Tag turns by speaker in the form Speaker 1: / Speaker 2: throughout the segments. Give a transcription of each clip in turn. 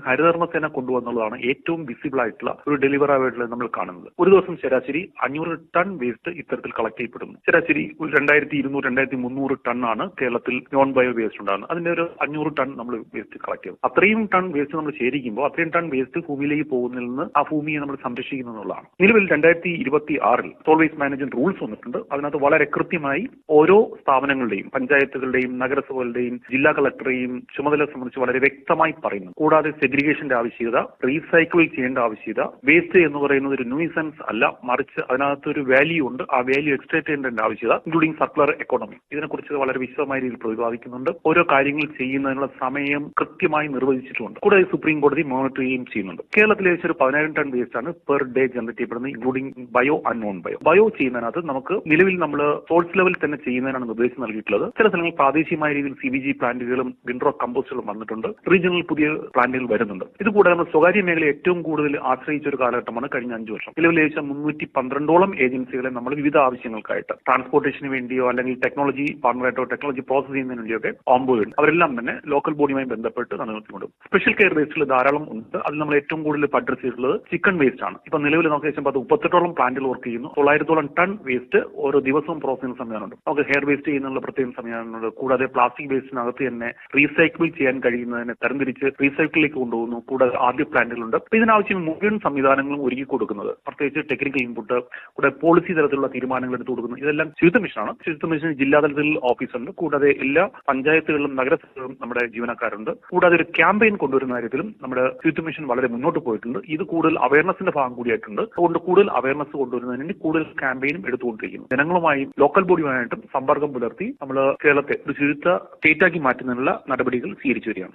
Speaker 1: ഹരിതകർമ്മസേന കൊണ്ടുവന്നുള്ളതാണ് ഏറ്റവും വിസിബിൾ ആയിട്ടുള്ള ഒരു ഡെലിവർ ആയിട്ടുള്ള നമ്മൾ കാണുന്നത് ഒരു ദിവസം ശരാശരി അഞ്ഞൂറ് ടൺ വേസ്റ്റ് ഇത്തരത്തിൽ കളക്ട് ചെയ്യപ്പെടുന്നു ശരാശരി ഒരു രണ്ടായിരത്തി ഇരുന്നൂറ് രണ്ടായിരത്തി മുന്നൂറ് ടൺ ആണ് കേരളത്തിൽ നോൺ ബയോ വേസ്റ്റ് ഉണ്ടാകുന്നത് അതിന്റെ ഒരു അഞ്ഞൂറ് ടൺ നമ്മൾ വേസ്റ്റ് കളക്ട് ചെയ്യും അത്രയും ടൺ വേസ്റ്റ് നമ്മൾ ശേഖരിക്കുമ്പോൾ അത്രയും ടൺ വേസ്റ്റ് ഭൂമിയിലേക്ക് പോകുന്നതിൽ നിന്ന് ആ ഭൂമിയെ നമ്മൾ സംരക്ഷിക്കുന്നു എന്നുള്ളതാണ് നിലവിൽ രണ്ടായിരത്തി ഇരുപത്തി ആറിൽ സോൾ വേസ്റ്റ് മാനേജ്മെന്റ് റൂൾസ് വന്നിട്ടുണ്ട് അതിനകത്ത് വളരെ കൃത്യമായി ഓരോ സ്ഥാപനങ്ങളുടെയും പഞ്ചായത്തുകളുടെയും നഗരസഭകളുടെയും ജില്ലാ കളക്ടറെയും ചുമതല സംബന്ധിച്ച് വളരെ വ്യക്തമായി പറയുന്നു കൂടാതെ സെഗ്രിഗേഷന്റെ ആവശ്യകത റീസൈക്കിൾ ചെയ്യേണ്ട ആവശ്യകത വേസ്റ്റ് എന്ന് പറയുന്നത് ഒരു ന്യൂസൻസ് അല്ല മറിച്ച് അതിനകത്ത് ഒരു വാല്യൂ ഉണ്ട് ആ വാല്യൂ എക്സ്ട്രേറ്റ് ചെയ്യേണ്ട ആവശ്യകത ഇൻക്ലൂഡിംഗ് സർക്കുലർ എക്കോണമി ഇതിനെക്കുറിച്ച് വളരെ വിശദമായ രീതിയിൽ പ്രതിപാദിക്കുന്നുണ്ട് ഓരോ കാര്യങ്ങൾ ചെയ്യുന്നതിനുള്ള സമയം കൃത്യമായി നിർവചിച്ചിട്ടുമുണ്ട് കൂടാതെ സുപ്രീം കോടതി മോണിറ്റർ ചെയ്യുകയും ചെയ്യുന്നുണ്ട് കേരളത്തിൽ ഏകദേശം ഒരു പതിനായിരം ടൺ വേസ്റ്റ് ആണ് പെർ ഡേ ജനറേറ്റ് ചെയ്യപ്പെടുന്നത് including bio and non bio bio ചെയ്യുന്നതിനകത്ത് നമുക്ക് നിലവിൽ നമ്മൾ സോഴ്സ് ലെവൽ തന്നെ ചെയ്യുന്നതിനാണ് നിർദ്ദേശം നൽകിയിട്ടുള്ളത് ചില സ്ഥലങ്ങളിൽ പ്രാദേശികമായ രീതിയിൽ സി ബി ജി പ്ലാന്റുകളും വിൻഡ്രോ കമ്പോസ്റ്റുകളും വന്നിട്ടുണ്ട് റീജിയണൽ പുതിയ പ്ലാന്റുകൾ വരുന്നുണ്ട് ഇതുകൂടാതെ നമ്മൾ സ്വകാര്യ മേഖല ഏറ്റവും കൂടുതൽ ആശ്രയിച്ച ഒരു കാലഘട്ടമാണ് കഴിഞ്ഞ അഞ്ചു വർഷം നിലവിൽ ഏകദേശം മുന്നൂറ്റി പന്ത്രണ്ടോളം ഏജൻസികളെ നമ്മൾ വിവിധ ആവശ്യങ്ങൾക്കായിട്ട് ട്രാൻസ്പോർട്ടേഷന് വേണ്ടിയോ അല്ലെങ്കിൽ ടെക്നോളജി പാർട്ണറായിട്ടോ ടെക്നോളജി പ്രോസസ് ചെയ്യുന്നതിന് വേണ്ടിയൊക്കെ ഓംബോർഡ് ഉണ്ട് അവരെല്ലാം തന്നെ ലോക്കൽ ബോഡിയുമായി ബന്ധപ്പെട്ട് നിലനിർത്തിക്കൊണ്ട് സ്പെഷ്യൽ കെയർ വേസ്റ്റുകൾ ധാരാളം ഉണ്ട് അതിൽ നമ്മൾ ഏറ്റവും കൂടുതൽ ഇപ്പോൾ അഡ്രസ് ചെയ്തിട്ടുള്ളത് ചിക്കൻ വേസ്റ്റ് ആണ് ഇപ്പൊ നിലവിൽ നമുക്ക് ഏകദേശം പത്ത് മുപ്പത്തെട്ടോളം പ്ലാന്റുകൾ വർക്ക് ചെയ്യുന്നു തൊള്ളായിരത്തോളം ടൺ വേസ്റ്റ് ഓരോ ദിവസവും പ്രോസസ് ചെയ്യുന്ന സംവിധാനമുണ്ട് നമുക്ക് ഹെയർ വേസ്റ്റ് ചെയ്യുന്നുള്ള പ്രത്യേക സംവിധാനമുണ്ട് കൂടാതെ പ്ലാസ്റ്റിക് വേസ്റ്റിനകത്ത് തന്നെ റീസൈക്കിൾ ചെയ്യാൻ കഴിയുന്നതിനെ തരംതിരിച്ച് റീസൈക്കിളിലേക്ക് കൊണ്ടുപോകുന്നു കൂടാതെ ആദ്യ പ്ലാന്റുകളുണ്ട് അപ്പൊ ഇതിനാവശ്യം മുഴുവൻ സംവിധാനങ്ങളും ഒരുക്കി കൊടുക്കുന്നത് പ്രത്യേകിച്ച് ടെക്നിക്കൽ ഇൻപുട്ട് കൂടെ പോളിസി തരത്തിലുള്ള തീരുമാനങ്ങൾ എടുത്തു കൊടുക്കുന്നു ഇതെല്ലാം ശുചിത്വ മിഷനാണ് ശുചിത്വ മിഷൻ ജില്ലാതലത്തിൽ ഓഫീസുണ്ട് കൂടാതെ എല്ലാ പഞ്ചായത്തുകളിലും നഗരസഭകളിലും നമ്മുടെ ജീവനക്കാരുണ്ട് കൂടാതെ ഒരു ക്യാമ്പയിൻ കൊണ്ടുവരുന്ന കാര്യത്തിലും നമ്മുടെ ശുചിത്വ മിഷൻ വളരെ മുന്നോട്ട് പോയിട്ടുണ്ട് ഇത് കൂടുതൽ അവയർനെസിന്റെ ഭാഗം കൂടിയായിട്ടുണ്ട് അതുകൊണ്ട് കൂടുതൽ അവയർനെസ് കൊണ്ടുവരുന്നതിന് വേണ്ടി കൂടുതൽ ക്യാമ്പയിനും എടുത്തുകൊണ്ടിരിക്കുന്നു ജനങ്ങളുമായും ലോക്കൽ ബോഡിയുമായിട്ടും സമ്പർക്കം പുലർത്തി നമ്മൾ കേരളത്തെ ഒരു ശുചിത്വ സ്റ്റേറ്റാക്കി മാറ്റുന്നതിനുള്ള നടപടികൾ സ്വീകരിച്ചു വരികയാണ്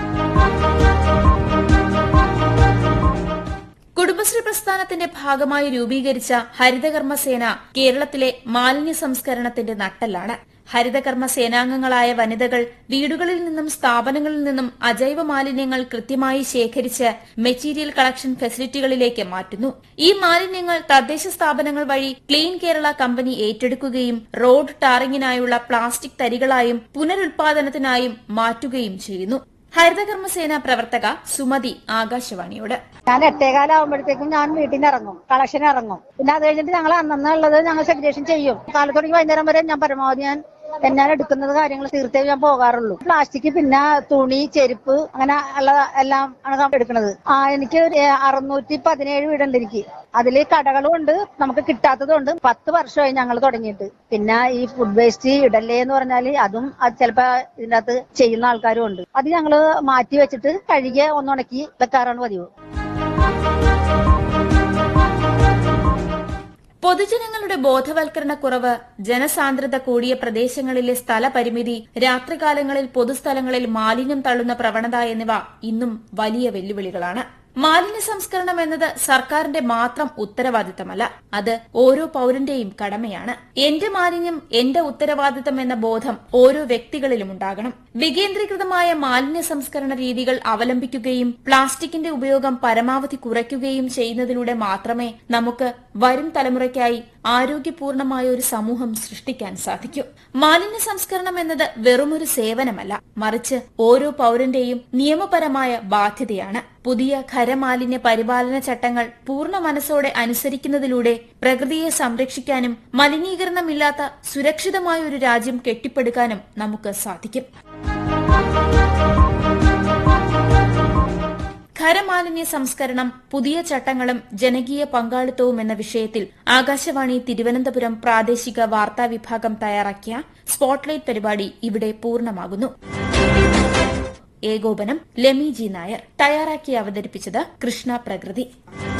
Speaker 2: കുടുംബശ്രീ പ്രസ്ഥാനത്തിന്റെ ഭാഗമായി രൂപീകരിച്ച ഹരിതകർമ്മസേന കേരളത്തിലെ മാലിന്യ സംസ്കരണത്തിന്റെ നട്ടെല്ലാണ് ഹരിതകർമ്മ സേനാംഗങ്ങളായ വനിതകൾ വീടുകളിൽ നിന്നും സ്ഥാപനങ്ങളിൽ നിന്നും അജൈവ മാലിന്യങ്ങൾ കൃത്യമായി ശേഖരിച്ച് മെറ്റീരിയൽ കളക്ഷൻ ഫെസിലിറ്റികളിലേക്ക് മാറ്റുന്നു ഈ മാലിന്യങ്ങൾ തദ്ദേശ സ്ഥാപനങ്ങൾ വഴി ക്ലീൻ കേരള കമ്പനി ഏറ്റെടുക്കുകയും റോഡ് ടാറിങ്ങിനായുള്ള പ്ലാസ്റ്റിക് തരികളായും പുനരുൽപാദനത്തിനായും മാറ്റുകയും ചെയ്യുന്നു ഹരിതകർമ്മസേന പ്രവർത്തക സുമതി ആകാശവാണിയോട്
Speaker 3: ഞാൻ എട്ടേകാലാവുമ്പോഴത്തേക്കും ഞാൻ വീട്ടിൽ നിന്ന് ഇറങ്ങും കളക്ഷൻ ഇറങ്ങും പിന്നെ അത് കഴിഞ്ഞിട്ട് ഞങ്ങൾ അന്നുള്ളത് ഞങ്ങൾ സെഗ്രിഗേഷൻ ചെയ്യും കാലത്ത് തുടങ്ങി വൈകുന്നേരം വരെ ഞാൻ പരമാവധി ഞാൻ ഞാൻ എടുക്കുന്നത് കാര്യങ്ങൾ തീർത്തേ ഞാൻ പോകാറുള്ളൂ പ്ലാസ്റ്റിക് പിന്നെ തുണി ചെരുപ്പ് അങ്ങനെ ഉള്ള എല്ലാം ആണ് എടുക്കുന്നത് ആ എനിക്ക് ഒരു അറുന്നൂറ്റി പതിനേഴ് വീടുണ്ട് എനിക്ക് അതിൽ കടകളും ഉണ്ട് നമുക്ക് കിട്ടാത്തതും ഉണ്ട് പത്ത് വർഷമായി ഞങ്ങൾ തുടങ്ങിയിട്ട് പിന്നെ ഈ ഫുഡ് വേസ്റ്റ് ഇടല്ലേ എന്ന് പറഞ്ഞാൽ അതും അത് ചിലപ്പോ ഇതിന്റെ അകത്ത് ചെയ്യുന്ന ആൾക്കാരും ഉണ്ട് അത് ഞങ്ങള് മാറ്റി വെച്ചിട്ട് കഴുകിയ ഒന്നുണക്കി വെക്കാറാണ് പതിവ്
Speaker 2: പൊതുജനങ്ങളുടെ ബോധവൽക്കരണക്കുറവ് ജനസാന്ദ്രത കൂടിയ പ്രദേശങ്ങളിലെ സ്ഥലപരിമിതി രാത്രികാലങ്ങളിൽ പൊതുസ്ഥലങ്ങളിൽ മാലിന്യം തള്ളുന്ന പ്രവണത എന്നിവ ഇന്നും വലിയ വെല്ലുവിളികളാണ് മാലിന്യ സംസ്കരണം എന്നത് സർക്കാരിന്റെ മാത്രം ഉത്തരവാദിത്തമല്ല അത് ഓരോ പൌരന്റെയും കടമയാണ് എന്റെ മാലിന്യം എന്റെ ഉത്തരവാദിത്തം എന്ന ബോധം ഓരോ വ്യക്തികളിലും ഉണ്ടാകണം വികേന്ദ്രീകൃതമായ മാലിന്യ സംസ്കരണ രീതികൾ അവലംബിക്കുകയും പ്ലാസ്റ്റിക്കിന്റെ ഉപയോഗം പരമാവധി കുറയ്ക്കുകയും ചെയ്യുന്നതിലൂടെ മാത്രമേ നമുക്ക് വരും തലമുറയ്ക്കായി ആരോഗ്യപൂർണമായ ഒരു സമൂഹം സൃഷ്ടിക്കാൻ സാധിക്കൂ മാലിന്യ സംസ്കരണം എന്നത് വെറുമൊരു സേവനമല്ല മറിച്ച് ഓരോ പൌരന്റെയും നിയമപരമായ ബാധ്യതയാണ് പുതിയ ഖരമാലിന്യ പരിപാലന ചട്ടങ്ങൾ പൂർണ്ണ മനസ്സോടെ അനുസരിക്കുന്നതിലൂടെ പ്രകൃതിയെ സംരക്ഷിക്കാനും മലിനീകരണമില്ലാത്ത സുരക്ഷിതമായ ഒരു രാജ്യം കെട്ടിപ്പടുക്കാനും നമുക്ക് സാധിക്കും ഖരമാലിന്യ സംസ്കരണം പുതിയ ചട്ടങ്ങളും ജനകീയ പങ്കാളിത്തവും എന്ന വിഷയത്തിൽ ആകാശവാണി തിരുവനന്തപുരം പ്രാദേശിക വാർത്താ വിഭാഗം തയ്യാറാക്കിയ സ്പോട്ട്ലൈറ്റ് പരിപാടി ഇവിടെ പൂർണ്ണമാകുന്നു ഏകോപനം ലെമി ജി നായർ തയ്യാറാക്കി അവതരിപ്പിച്ചത് കൃഷ്ണ പ്രകൃതി